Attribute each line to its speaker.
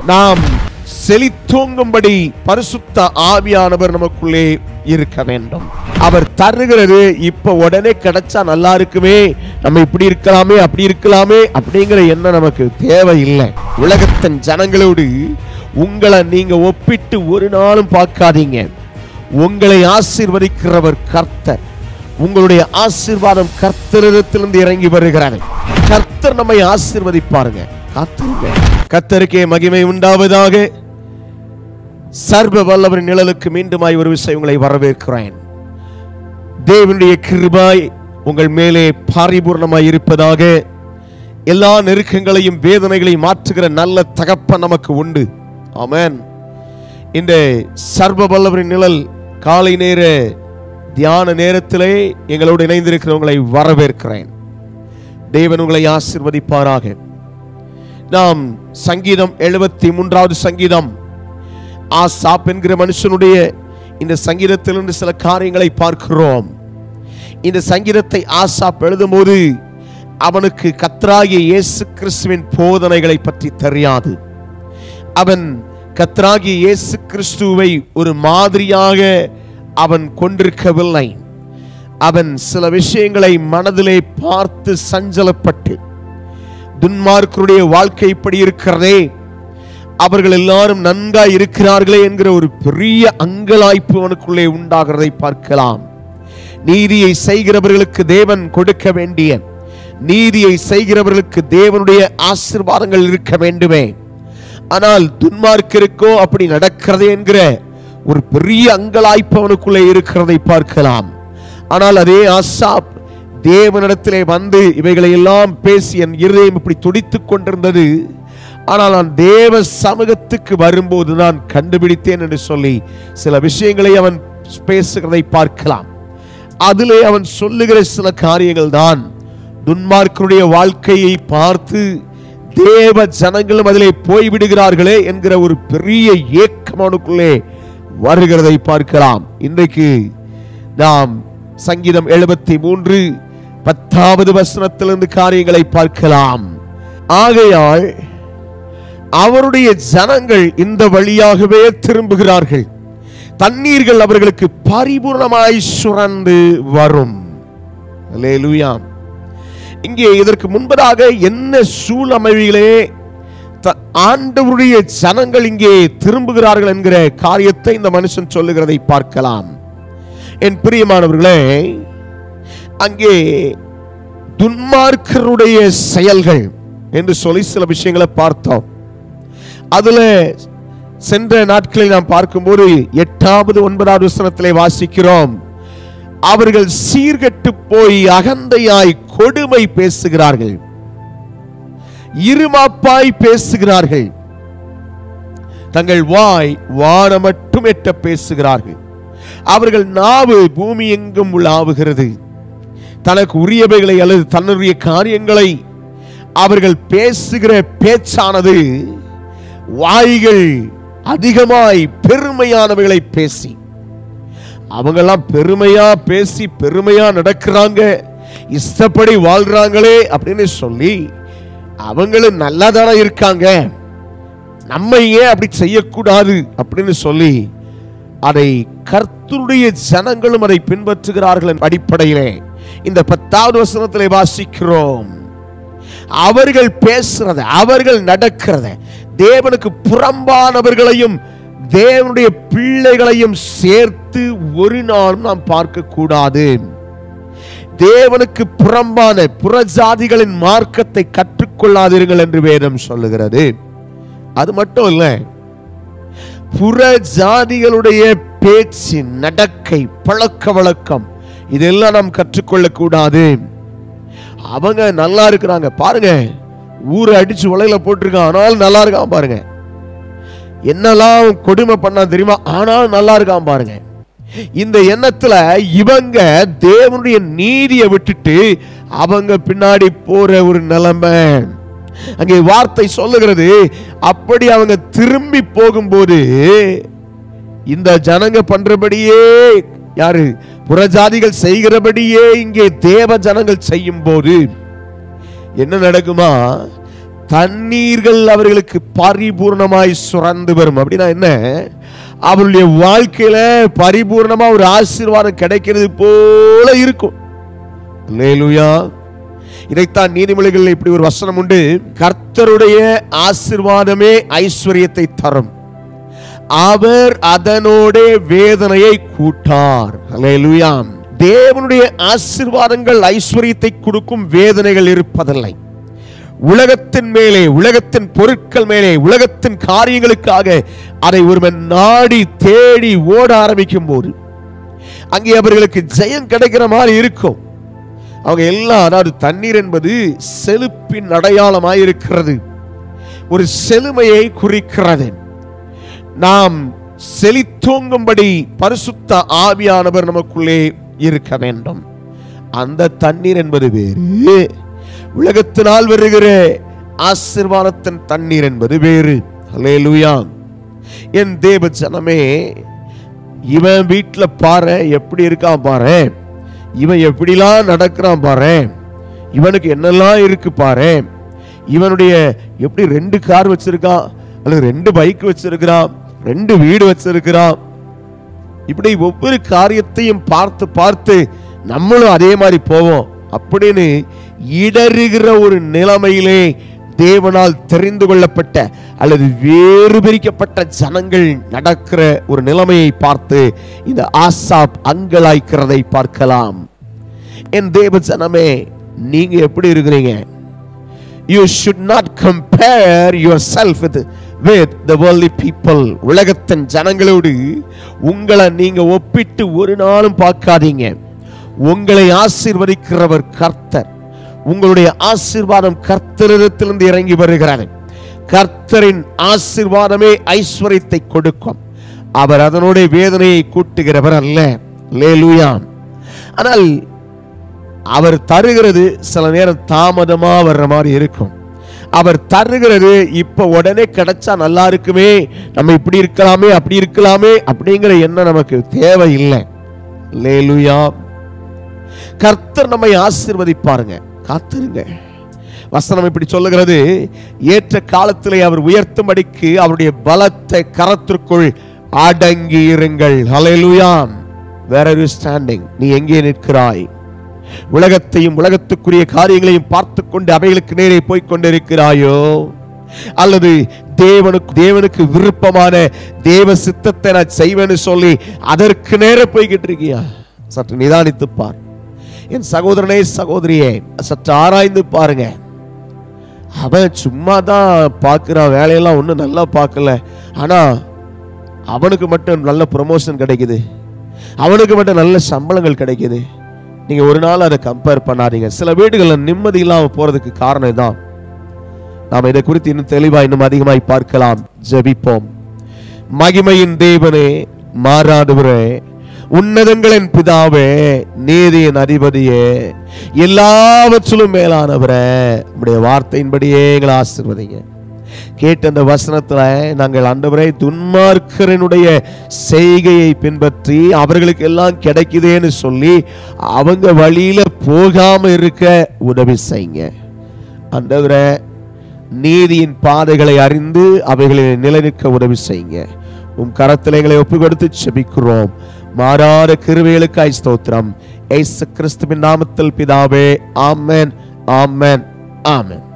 Speaker 1: நாம் செழித்தோங்கும்படி பரிசுத்த ஆவியானவர் நமக்குள்ளே இருக்க வேண்டும் அவர் தருகிறது இப்ப உடனே கிடைச்சா நல்லா இருக்குமே நம்ம இப்படி இருக்கலாமே அப்படி இருக்கலாமே அப்படிங்கிற எண்ணம் நமக்கு தேவையில்லை உலகத்தின் ஜனங்களோடு உங்களை நீங்க ஒப்பிட்டு ஒரு நாளும் பார்க்காதீங்க உங்களை ஆசீர்வதிக்கிறவர் கர்த்தர் உங்களுடைய ஆசீர்வாதம் கர்த்தரிடத்திலிருந்து இறங்கி வருகிறது கர்த்தர் நம்மை ஆசீர்வதிப்பாருங்க காத்திருங்க கர்த்தருக்கே மகிமை உண்டாவதாக சர்வ வல்லவரின் நிழலுக்கு மீண்டுமாய் ஒரு விஷயம் உங்களை வரவேற்கிறேன் தேவனுடைய கிருபாய் உங்கள் மேலே பாரிபூர்ணமாய் இருப்பதாக எல்லா நெருக்கங்களையும் வேதனைகளையும் மாற்றுகிற நல்ல தகப்பன் நமக்கு உண்டு ஆமென் இந்த சர்வ வல்லவரின் நிழல் காலை நேர தியான நேரத்திலே எங்களோடு இணைந்திருக்கிறவங்களை வரவேற்கிறேன் தேவன் உங்களை ஆசிர்வதிப்பாராக நாம் சங்கீதம் எழுபத்தி மூன்றாவது சங்கீதம் ஆசாப் என்கிற மனுஷனுடைய இந்த சங்கீதத்திலிருந்து சில காரியங்களை பார்க்கிறோம் இந்த சங்கீதத்தை ஆசாப் எழுதும்போது அவனுக்கு கத்ராகிய இயேசு கிறிஸ்துவின் போதனைகளை பற்றி தெரியாது அவன் கத்ராகிய இயேசு கிறிஸ்துவை ஒரு மாதிரியாக அவன் கொண்டிருக்கவில்லை அவன் சில விஷயங்களை மனதிலே பார்த்து சஞ்சலப்பட்டு துன்மார்க்கருடைய வாழ்க்கை இப்படி இருக்கிறதே அவர்கள் எல்லாரும் நன்காய் இருக்கிறார்களே என்கிற ஒரு பெரிய அங்கலாய்ப்பு அவனுக்குள்ளே உண்டாகிறதை பார்க்கலாம் நீதியை செய்கிறவர்களுக்கு தேவன் கொடுக்க வேண்டிய நீதியை செய்கிறவர்களுக்கு தேவனுடைய ஆசீர்வாதங்கள் இருக்க வேண்டுமே ஆனால் துன்மார்க்கருக்கோ அப்படி நடக்கிறது என்கிற ஒரு பெரிய அங்கலாய்ப்பு அவனுக்குள்ளே இருக்கிறதை பார்க்கலாம் ஆனால் அதே ஆசாப் தேவனிடத்திலே வந்து இவைகளை எல்லாம் பேசி என் இருதயம் இப்படி துடித்துக் கொண்டிருந்தது ஆனால் நான் தேவ சமூகத்துக்கு வரும்போது நான் கண்டுபிடித்தேன் என்று சொல்லி சில விஷயங்களை அவன் பேசுகிறதை பார்க்கலாம் அதிலே அவன் சொல்லுகிற சில காரியங்கள் தான் துன்மார்க்கருடைய வாழ்க்கையை பார்த்து தேவ ஜனங்களும் அதிலே போய்விடுகிறார்களே என்கிற ஒரு பெரிய ஏக்கம் அவனுக்குள்ளே வருகிறதை பார்க்கலாம் இன்றைக்கு நாம் சங்கீதம் எழுபத்தி மூன்று பத்தாவது வசனத்திலிருந்து காரியங்களை பார்க்கலாம் ஆகையால் அவருடைய ஜனங்கள் இந்த வழியாகவே திரும்புகிறார்கள் தண்ணீர்கள் அவர்களுக்கு பரிபூர்ணமாய் சுரந்து வரும் அல்லேலூயா இங்கே இதற்கு முன்பதாக என்ன சூழமைவிலே த- ஆண்டவருடைய ஜனங்கள் இங்கே திரும்புகிறார்கள் என்கிற காரியத்தை இந்த மனுஷன் சொல்லுகிறதை பார்க்கலாம் என் பிரியமானவர்களே அங்கே துன்மார்க்கருடைய செயல்கள் என்று சொல்லி சில விஷயங்களை பார்த்தோம் அதுல சென்ற நாட்களில் நாம் பார்க்கும்போது எட்டாவது ஒன்பதாவது வசனத்திலே வாசிக்கிறோம் அவர்கள் சீர்கெட்டு போய் அகந்தையாய் கொடுமை பேசுகிறார்கள் இருமாப்பாய் பேசுகிறார்கள் தங்கள் வாய் வான மட்டும் எட்ட பேசுகிறார்கள் அவர்கள் நாவு பூமி எங்கும் உலாவுகிறது தனக்கு உரியவைகளை அல்லது தன்னுடைய காரியங்களை அவர்கள் பேசுகிற பேச்சானது வாய்கள் அதிகமாய் பெருமையானவைகளை பேசி அவங்கெல்லாம் பெருமையா பேசி பெருமையா நடக்கிறாங்க இஷ்டப்படி வாழ்றாங்களே அப்படின்னு சொல்லி அவங்களும் நல்லா தானே இருக்காங்க நம்ம ஏன் அப்படி செய்யக்கூடாது அப்படின்னு சொல்லி அதை கர்த்தருடைய ஜனங்களும் அதை பின்பற்றுகிறார்கள் என்ற அடிப்படையிலே இந்த பத்தாவது வசனத்திலே வாசிக்கிறோம் அவர்கள் பேசுறத அவர்கள் நடக்கிறத தேவனுக்கு புறம்பானவர்களையும் தேவனுடைய பிள்ளைகளையும் சேர்த்து ஒரு நாளும் நாம் பார்க்க கூடாது தேவனுக்கு புறம்பான புறஜாதிகளின் மார்க்கத்தை கற்றுக்கொள்ளாதீர்கள் என்று வேதம் சொல்லுகிறது அது மட்டும் இல்லை புற ஜாதிகளுடைய பேச்சு நடக்கை பழக்க வழக்கம் இதெல்லாம் நாம் கற்றுக்கொள்ள கூடாது அவங்க நல்லா இருக்கிறாங்க பாருங்க ஊரை அடிச்சு உலையில போட்டிருக்கான் ஆனாலும் நல்லா இருக்கான் பாருங்க என்னெல்லாம் கொடுமை பண்ணா தெரியுமா ஆனாலும் நல்லா இருக்கான் பாருங்க இந்த எண்ணத்துல இவங்க தேவனுடைய நீதியை விட்டுட்டு அவங்க பின்னாடி போற ஒரு நிலைமை அங்கே வார்த்தை சொல்லுகிறது அப்படி அவங்க திரும்பி போகும்போது இந்த ஜனங்க பண்றபடியே யாரு புறஜாதிகள் செய்கிறபடியே இங்கே தேவ ஜனங்கள் செய்யும் போது என்ன நடக்குமா தண்ணீர்கள் அவர்களுக்கு பரிபூர்ணமாய் சுரந்து வரும் அப்படின்னா என்ன அவருடைய வாழ்க்கையில பரிபூர்ணமா ஒரு ஆசீர்வாதம் கிடைக்கிறது போல இருக்கும் அல்லேலூயா இதைத்தான் நீதிமொழிகளில் இப்படி ஒரு வசனம் உண்டு கர்த்தருடைய ஆசீர்வாதமே ஐஸ்வர்யத்தை தரும் அவர் அதனோட வேதனையை கூட்டார் அல்லேலூயா தேவனுடைய ஆசீர்வாதங்கள் ஐஸ்வர்யத்தை கொடுக்கும் வேதனைகள் இருப்பதில்லை உலகத்தின் மேலே உலகத்தின் பொருட்கள் மேலே உலகத்தின் காரியங்களுக்காக அதை ஒருவன் நாடி தேடி ஓட ஆரம்பிக்கும் போது அங்கே அவர்களுக்கு ஜெயம் கிடைக்கிற மாதிரி இருக்கும் அவங்க எல்லாம் அதாவது தண்ணீர் என்பது செழுப்பின் அடையாளமாய் இருக்கிறது ஒரு செழுமையை குறிக்கிறது நாம் செழித்தோங்கும்படி பரிசுத்த ஆவியானவர் நமக்குள்ளே இருக்க வேண்டும் அந்த தண்ணீர் என்பது வேறு உலகத்தினால் வருகிற ஆசீர்வாதத்தின் தண்ணீர் என்பது வேறு ஹalleluya என் தேவ ஜனமே இவன் வீட்டுல பாரு எப்படி இருக்கான் பாரு இவன் எப்படிலாம் நடக்கிறான் பாரு இவனுக்கு என்னெல்லாம் இருக்கு பாரு இவனுடைய எப்படி ரெண்டு கார் வச்சிருக்கான் அல்லது ரெண்டு பைக் வச்சிருக்கிறான் ரெண்டு வீடு வச்சிருக்கிறான் இப்படி ஒவ்வொரு காரியத்தையும் பார்த்து பார்த்து நம்மளும் அதே மாதிரி போவோம் அப்படின்னு இடறுகிற ஒரு நிலைமையிலே தேவனால் தெரிந்து கொள்ளப்பட்ட அல்லது வேறு பிரிக்கப்பட்ட ஜனங்கள் நடக்கிற ஒரு நிலைமையை பார்த்து இந்த ஆசாப் அங்கலாய்க்கிறதை பார்க்கலாம் என் தேவ ஜனமே நீங்க எப்படி இருக்கிறீங்க you should not compare yourself with with the worldly people உலகத்தின் ஜனங்களோடு உங்களை நீங்க ஒப்பிட்டு ஒரு நாளும் பார்க்காதீங்க உங்களை ஆசீர்வதிக்கிறவர் கர்த்தர் உங்களுடைய ஆசீர்வாதம் கர்த்தரிடத்திலிருந்து இறங்கி வருகிறது கர்த்தரின் ஆசீர்வாதமே ஐஸ்வர்யத்தை கொடுக்கும் அவர் அதனுடைய வேதனையை கூட்டுகிறவர் அல்ல லேலுயா ஆனால் அவர் தருகிறது சில நேரம் தாமதமா வர்ற மாதிரி இருக்கும் அவர் தருகிறது இப்ப உடனே கிடைச்சா நல்லா இருக்குமே நம்ம இப்படி இருக்கலாமே அப்படி இருக்கலாமே அப்படிங்கிற எண்ணம் நமக்கு தேவையில்லை லேலுயா கர்த்தர் நம்மை ஆசீர்வதிப்பாருங்க காத்திருங்க வசனம் இப்படி சொல்லுகிறது ஏற்ற காலத்திலே அவர் உயர்த்தும்படிக்கு அவருடைய பலத்தை கரத்திற்குள் அடங்கி இருங்கள் ஹalleluya வேர் ஆர் யூ ஸ்டாண்டிங் நீ எங்கே நிற்கிறாய் உலகத்தையும் உலகத்துக்குரிய காரியங்களையும் பார்த்து கொண்டு அவைகளுக்கு நேரே போய்க் கொண்டிருக்கிறாயோ அல்லது தேவனுக்கு தேவனுக்கு விருப்பமான தேவ சித்தத்தை நான் செய்வேன்னு சொல்லி அதற்கு நேர போய்கிட்டு இருக்கியா சற்று நிதானித்து பார் என் சகோதரனே சகோதரியே சற்று ஆராய்ந்து பாருங்க அவன் சும்மா தான் பார்க்குறான் வேலையெல்லாம் ஒன்றும் நல்லா பார்க்கல ஆனா அவனுக்கு மட்டும் நல்ல ப்ரொமோஷன் கிடைக்குது அவனுக்கு மட்டும் நல்ல சம்பளங்கள் கிடைக்குது நீங்க ஒரு நாள் அதை கம்பேர் பண்ணாதீங்க சில வீடுகளில் நிம்மதி இல்லாம போறதுக்கு காரணம் இதான் நாம் இதை குறித்து இன்னும் தெளிவா இன்னும் அதிகமாய் பார்க்கலாம் ஜெபிப்போம் மகிமையின் தேவனே மாறாதவரே உன்னதங்களின் பிதாவே நீதியின் அதிபதியே எல்லாவற்றிலும் மேலானவரே உடைய வார்த்தையின்படியே எங்களை ஆசீர்வதிங்க கேட்ட அந்த வசனத்துல நாங்கள் ஆண்டவரே துன்மார்க்கரனுடைய செய்கையை பின்பற்றி அவர்களுக்கு எல்லாம் கிடைக்குதேன்னு சொல்லி அவங்க வழியில போகாம இருக்க உதவி செய்யுங்க ஆண்டவரே நீதியின் பாதைகளை அறிந்து அவைகளில் நிலைநிற்க உதவி செய்யுங்க உம் கரத்தில் எங்களை ஒப்பு கொடுத்து செபிக்கிறோம் மாறாத கிருவைகளுக்காய் ஸ்தோத்திரம் ஏசு கிறிஸ்துவின் நாமத்தில் பிதாவே ஆமென் ஆமென் ஆமென்